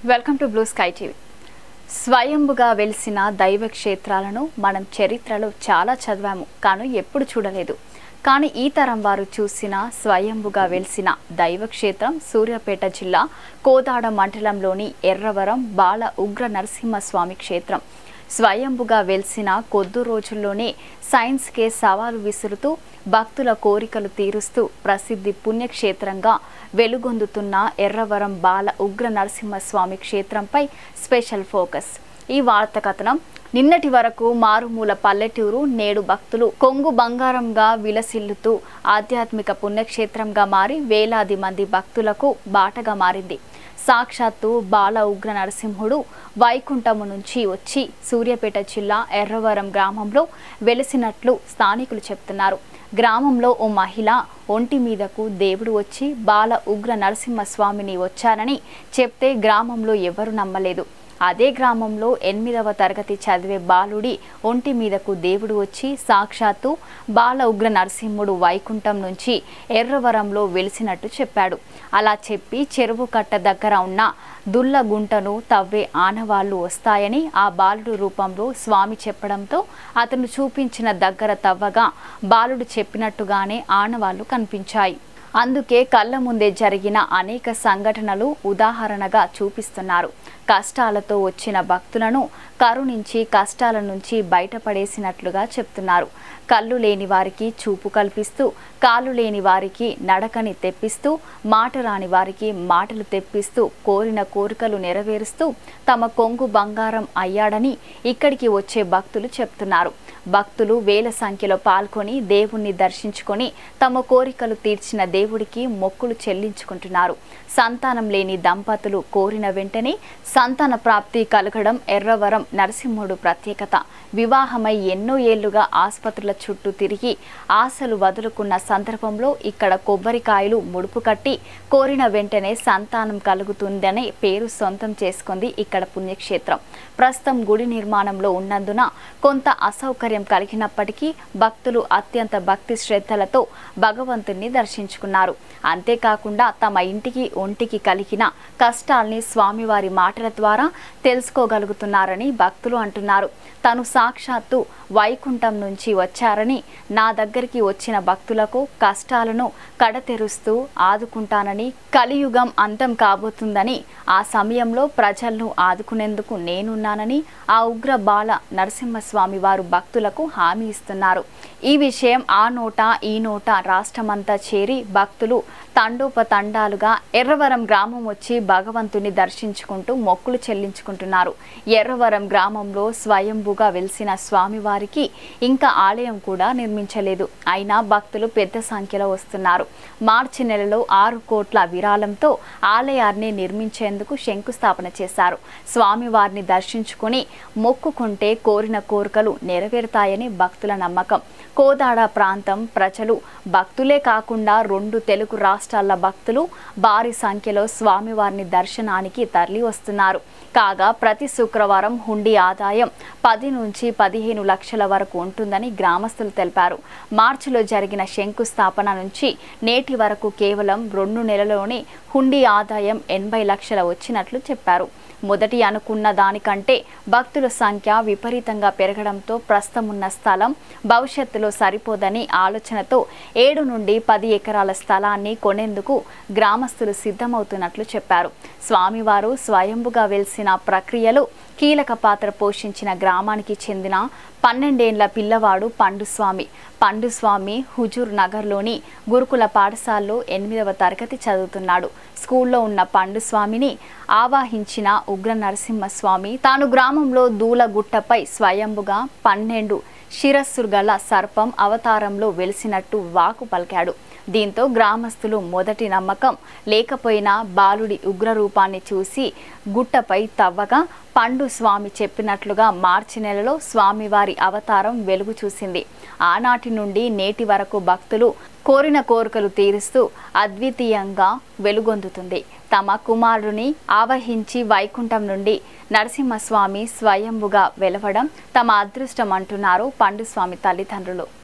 welcome to blue sky TV స్వయంభుగా వెలిసిన దైవ క్షేత్రాలను మనం చరిత్రలో చాలా చదివాము కానీ ఎప్పుడు చూడలేదు కానీ ఈ తరం వారు చూసిన స్వయంభుగా వెలిసిన దైవ క్షేత్రం సూర్యాపేట జిల్లా కోదాడ మండలంలోని ఎర్రవరం బాల ఉగ్ర నరసింహస్వామి క్షేత్రం స్వయంభుగా వెలిసిన కొద్ది రోజుల్లోనే సైన్స్కే సవాలు విసురుతూ భక్తుల కోరికలు తీరుస్తూ ప్రసిద్ధి పుణ్యక్షేత్రంగా వెలుగొందుతున్న ఎర్రవరం బాల ఉగ్ర నరసింహస్వామి క్షేత్రంపై స్పెషల్ ఫోకస్ ఈ వార్త కథనం నిన్నటి వరకు మారుమూల పల్లెటూరు నేడు భక్తులు కొంగు బంగారంగా విలసిల్లుతూ ఆధ్యాత్మిక పుణ్యక్షేత్రంగా మారి వేలాది మంది భక్తులకు బాటగా మారింది సాక్షాత్తు బాల ఉగ్ర నరసింహుడు వైకుంఠము నుంచి వచ్చి సూర్యాపేట జిల్లా ఎర్రవరం గ్రామంలో వెలిసినట్లు స్థానికులు చెప్తున్నారు గ్రామంలో ఓ మహిళ ఒంటి మీదకు దేవుడు వచ్చి బాల ఉగ్ర నరసింహస్వామిని వచ్చానని చెప్తే గ్రామంలో ఎవరు నమ్మలేదు అదే గ్రామంలో ఎనిమిదవ తరగతి చదివే బాలుడి ఒంటి మీదకు దేవుడు వచ్చి సాక్షాత్తు బాల ఉగ్ర నరసింహుడు వైకుంఠం నుంచి ఎర్రవరంలో వెలిసినట్టు చెప్పాడు అలా చెప్పి చెరువు కట్ట దగ్గర ఉన్న దుల్ల గుంటను తవ్వే ఆనవాళ్లు వస్తాయని ఆ బాలుడు రూపంలో స్వామి చెప్పడంతో అతను చూపించిన దగ్గర తవ్వగా బాలుడు చెప్పినట్టుగానే ఆనవాళ్లు కనిపించాయి అందుకే కళ్ళ ముందే జరిగిన అనేక సంఘటనలు ఉదాహరణగా చూపిస్తున్నారు కష్టాలతో వచ్చిన భక్తులను కరుణించి కష్టాల నుంచి బయటపడేసినట్లుగా చెప్తున్నారు కళ్ళు లేని వారికి చూపు కల్పిస్తూ కాళ్ళు లేని వారికి నడకని తెప్పిస్తూ మాట రాని వారికి మాటలు తెప్పిస్తూ కోరిన కోరికలు నెరవేరుస్తూ తమ కొంగు బంగారం అయ్యాడని ఇక్కడికి వచ్చే భక్తులు చెప్తున్నారు భక్తులు వేల సంఖ్యలో పాల్గొని దేవుణ్ణి దర్శించుకొని తమ కోరికలు తీర్చిన దేవుడికి మొక్కులు చెల్లించుకుంటున్నారు సంతానం లేని దంపతులు కోరిన వెంటనే సంతాన ప్రాప్తి కలగడం ఎర్రవరం నరసింహుడు ప్రత్యేకత వివాహమై ఎన్నో ఏళ్లుగా ఆసుపత్రుల చుట్టూ తిరిగి ఆశలు వదులుకున్న సందర్భంలో ఇక్కడ కొబ్బరికాయలు ముడుపు కట్టి కోరిన వెంటనే సంతానం కలుగుతుందనే పేరు సొంతం చేసుకుంది ఇక్కడ పుణ్యక్షేత్రం ప్రస్తుతం గుడి నిర్మాణంలో ఉన్నందున కొంత అసౌకర్యం కలిగినప్పటికీ భక్తులు అత్యంత భక్తి శ్రద్ధలతో భగవంతుణ్ణి దర్శించుకున్నారు అంతేకాకుండా తమ ఇంటికి ఒంటికి కలిగిన కష్టాల్ని స్వామివారి మాటల ద్వారా తెలుసుకోగలుగుతున్నారని భక్తులు అంటున్నారు తను సాక్షాత్తు వైకుంఠం నుంచి వచ్చారని నా దగ్గరికి వచ్చిన భక్తులకు కష్టాలను కడతెరుస్తూ ఆదుకుంటానని కలియుగం అంతం కాబోతుందని ఆ సమయంలో ప్రజలను ఆదుకునేందుకు నేనున్నానని ఆ ఉగ్ర బాల నరసింహస్వామి వారు భక్తులకు హామీ ఇస్తున్నారు ఈ విషయం ఆ నోట ఈ నోట రాష్ట్రమంతా చేరి భక్తులు తండోపతండాలుగా ఎర్రవరం గ్రామం వచ్చి భగవంతుని దర్శించుకుంటూ మొక్కులు చెల్లించుకుంటున్నారు ఎర్రవరం గ్రామంలో స్వయంభుగా వెలిసిన స్వామివారికి ఇంకా ఆలయం కూడా నిర్మించలేదు అయినా భక్తులు పెద్ద సంఖ్యలో వస్తున్నారు మార్చి నెలలో ఆరు కోట్ల విరాళంతో ఆలయాన్ని నిర్మించేందుకు శంకుస్థాపన చేశారు స్వామివారిని దర్శించుకుని మొక్కుకుంటే కోరిన కోరికలు నెరవేరుతాయని భక్తుల నమ్మకం కోదాడ ప్రాంతం ప్రజలు భక్తులే కాకుండా రెండు తెలుగు రాష్ట్రాల భక్తులు భారీ సంఖ్యలో స్వామివారిని దర్శనానికి తరలి వస్తున్నారు కాగా ప్రతి శుక్రవారం హుండీ ఆదాయం పది నుంచి పదిహేను లక్షల వరకు ఉంటుందని గ్రామస్తులు తెలిపారు మార్చిలో జరిగిన శంకుస్థాపన నుంచి నేటి వరకు కేవలం రెండు నెలలోనే హుండీ ఆదాయం ఎనభై లక్షల వచ్చినట్లు చెప్పారు మొదటి అనుకున్న దానికంటే భక్తుల సంఖ్య విపరీతంగా పెరగడంతో ప్రస్తుతం ఉన్న స్థలం భవిష్యత్తులో సరిపోదని ఆలోచనతో ఏడు నుండి పది ఎకరాల స్థలాన్ని కొనేందుకు గ్రామస్తులు సిద్ధమవుతున్నట్లు చెప్పారు స్వామివారు స్వయంభుగా వెలిసిన ప్రక్రియలో కీలక పాత్ర పోషించిన గ్రామానికి చెందిన పన్నెండేండ్ల పిల్లవాడు పండుస్వామి పండుస్వామి హుజూర్ నగర్లోని గురుకుల పాఠశాలలో ఎనిమిదవ తరగతి చదువుతున్నాడు స్కూల్లో ఉన్న పండుస్వామిని ఆవాహించిన ఉగ్ర నరసింహస్వామి తాను గ్రామంలో దూలగుట్టపై స్వయంభుగా పన్నెండు శిరస్సు గల సర్పం అవతారంలో వెలిసినట్టు వాకు పలికాడు దీంతో గ్రామస్తులు మొదటి నమ్మకం లేకపోయినా బాలుడి ఉగ్రరూపాన్ని చూసి గుట్టపై తవ్వగా పండు స్వామి చెప్పినట్లుగా మార్చి నెలలో స్వామివారి అవతారం వెలుగు చూసింది ఆనాటి నుండి నేటి వరకు భక్తులు కోరిన కోరికలు తీరుస్తూ అద్వితీయంగా వెలుగొందుతుంది తమ కుమారుని ఆవహించి వైకుంఠం నుండి నరసింహస్వామి స్వయంభుగా వెలవడం తమ అదృష్టం అంటున్నారు పండుస్వామి తల్లిదండ్రులు